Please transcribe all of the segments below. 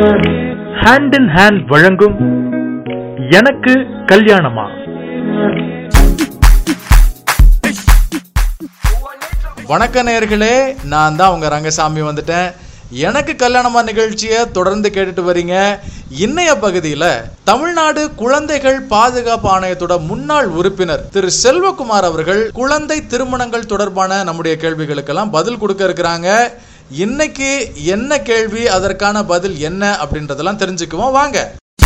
hand in hand வழங்கும் எனக்கு கல்யாணமா வணக்க நேர்களே நான் தான் உங்க ரங்கசாமி வந்துட்டேன் எனக்கு கல்யாணமா நிகழ்ச்சியை தொடர்ந்து கேட்டுட்டு வரீங்க இன்னைய பகுதியில் தமிழ்நாடு குழந்தைகள் பாதுகாப்பு ஆணையத்தோட முன்னாள் உறுப்பினர் திரு செல்வகுமார் அவர்கள் குழந்தை திருமணங்கள் தொடர்பான நம்முடைய கேள்விகளுக்கெல்லாம் பதில் கொடுக்க இருக்கிறாங்க இன்னைக்கு என்ன கேள்வி அதற்கான பதில் என்ன அப்படின்றதெல்லாம் தெரிஞ்சுக்குவோம் வாங்க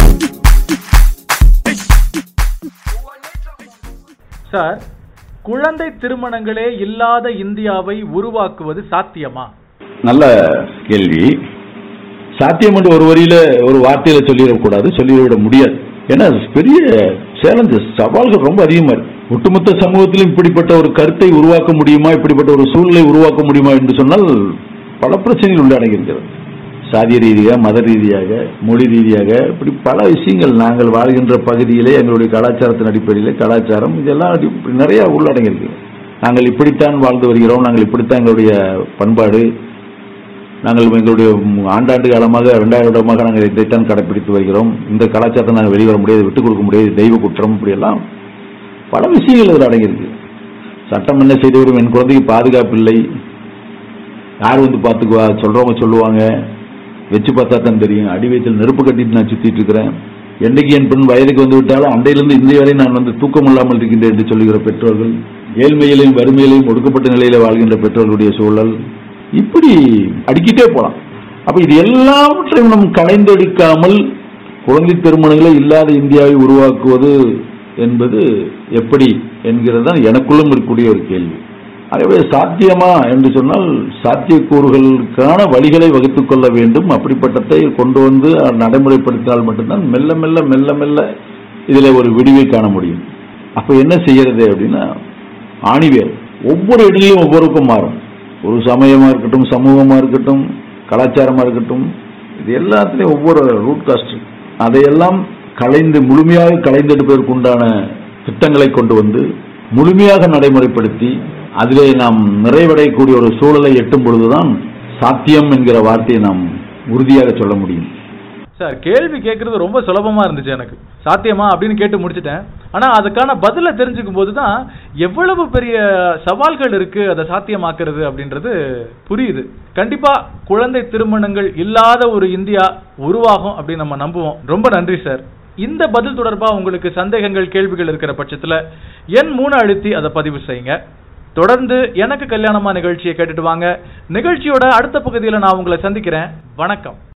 சார் குழந்தை திருமணங்களே இல்லாத இந்தியாவை உருவாக்குவது சாத்தியமா நல்ல கேள்வி சாத்தியம் என்று ஒரு வரியில ஒரு வார்த்தையில சொல்லிடக்கூடாது சொல்லிவிட முடியாது ஏன்னா அது பெரிய சேலஞ்சஸ் சவால்கள் ரொம்ப அதிகமா இருக்கு ஒட்டுமொத்த சமூகத்திலும் இப்படிப்பட்ட ஒரு கருத்தை உருவாக்க முடியுமா இப்படிப்பட்ட ஒரு சூழ்நிலை உருவாக்க முடியுமா என்று சொன்னால் பல பிரச்சனைகள் உள்ளடங்கி இருக்கிறது சாதிய ரீதியாக மத ரீதியாக மொழி ரீதியாக இப்படி பல விஷயங்கள் நாங்கள் வாழ்கின்ற பகுதியிலே எங்களுடைய கலாச்சாரத்தின் அடிப்படையில் கலாச்சாரம் இதெல்லாம் அடி- இப்படி நிறைய உள்ளடங்கியிருக்கு நாங்கள் இப்படித்தான் வாழ்ந்து வருகிறோம் நாங்கள் இப்படித்தான் எங்களுடைய பண்பாடு நாங்கள் எங்களுடைய ஆண்டாண்டு காலமாக ரெண்டாயிரம் வருடமாக நாங்கள் இதைத்தான் கடைப்பிடித்து வருகிறோம் இந்த கலாச்சாரத்தை நாங்கள் வெளிவர முடியாது விட்டுக் கொடுக்க முடியாது தெய்வ குற்றம் இப்படியெல்லாம் பல விஷயங்கள் இதில் அடங்கியிருக்கு சட்டம் என்ன செய்து வரும் என் குழந்தைக்கு பாதுகாப்பு இல்லை யார் வந்து பார்த்துக்குவா சொல்றவங்க சொல்லுவாங்க வச்சு பார்த்தா தான் தெரியும் அடி வயிற்றில் நெருப்பு கட்டிட்டு நான் சுத்திட்டு இருக்கிறேன் என்னைக்கு என் பெண் வயதுக்கு வந்து விட்டாலும் அண்டையிலிருந்து இந்திய வரை நான் வந்து தூக்கம் இல்லாமல் இருக்கின்றேன் என்று சொல்லுகிற பெற்றோர்கள் ஏழ்மையிலையும் வறுமையிலையும் ஒடுக்கப்பட்ட நிலையில வாழ்கின்ற பெற்றோர்களுடைய சூழல் இப்படி அடிக்கிட்டே போலாம் அப்ப இது எல்லாவற்றையும் நம் களைந்தெடுக்காமல் குழந்தை திருமணங்களை இல்லாத இந்தியாவை உருவாக்குவது என்பது எப்படி என்கிறது தான் எனக்குள்ளும் இருக்கக்கூடிய ஒரு கேள்வி ஆகவே சாத்தியமா என்று சொன்னால் சாத்தியக்கூறுகளுக்கான வழிகளை வகுத்துக் கொள்ள வேண்டும் அப்படிப்பட்டதை கொண்டு வந்து நடைமுறைப்படுத்தினால் மட்டும்தான் மெல்ல மெல்ல மெல்ல மெல்ல இதில் ஒரு விடிவை காண முடியும் அப்ப என்ன செய்யறது அப்படின்னா ஆணிவேர் ஒவ்வொரு இடங்களிலும் ஒவ்வொருக்கும் மாறும் ஒரு சமயமா இருக்கட்டும் சமூகமா இருக்கட்டும் கலாச்சாரமா இருக்கட்டும் இது எல்லாத்துலயும் ஒவ்வொரு ரூட் காஸ்ட் அதையெல்லாம் கலைந்து முழுமையாக கலைந்தெடுப்பதற்கு உண்டான திட்டங்களை கொண்டு வந்து முழுமையாக நடைமுறைப்படுத்தி அதிலே நாம் நிறைவடையக்கூடிய ஒரு சூழலை எட்டும் பொழுதுதான் சாத்தியம் என்கிற வார்த்தையை நாம் உறுதியாக சொல்ல முடியும் சார் கேள்வி கேட்கறது ரொம்ப சுலபமா இருந்துச்சு எனக்கு சாத்தியமா அப்படின்னு கேட்டு முடிச்சிட்டேன் ஆனா அதுக்கான பதில தெரிஞ்சுக்கும் போது தான் எவ்வளவு பெரிய சவால்கள் இருக்கு அதை சாத்தியமாக்குறது அப்படின்றது புரியுது கண்டிப்பா குழந்தை திருமணங்கள் இல்லாத ஒரு இந்தியா உருவாகும் அப்படின்னு நம்ம நம்புவோம் ரொம்ப நன்றி சார் இந்த பதில் தொடர்பா உங்களுக்கு சந்தேகங்கள் கேள்விகள் இருக்கிற பட்சத்துல எண் மூணு அழுத்தி அதை பதிவு செய்யுங்க தொடர்ந்து எனக்கு கல்யாணமா நிகழ்ச்சியை கேட்டுட்டு வாங்க நிகழ்ச்சியோட அடுத்த பகுதியில் நான் உங்களை சந்திக்கிறேன் வணக்கம்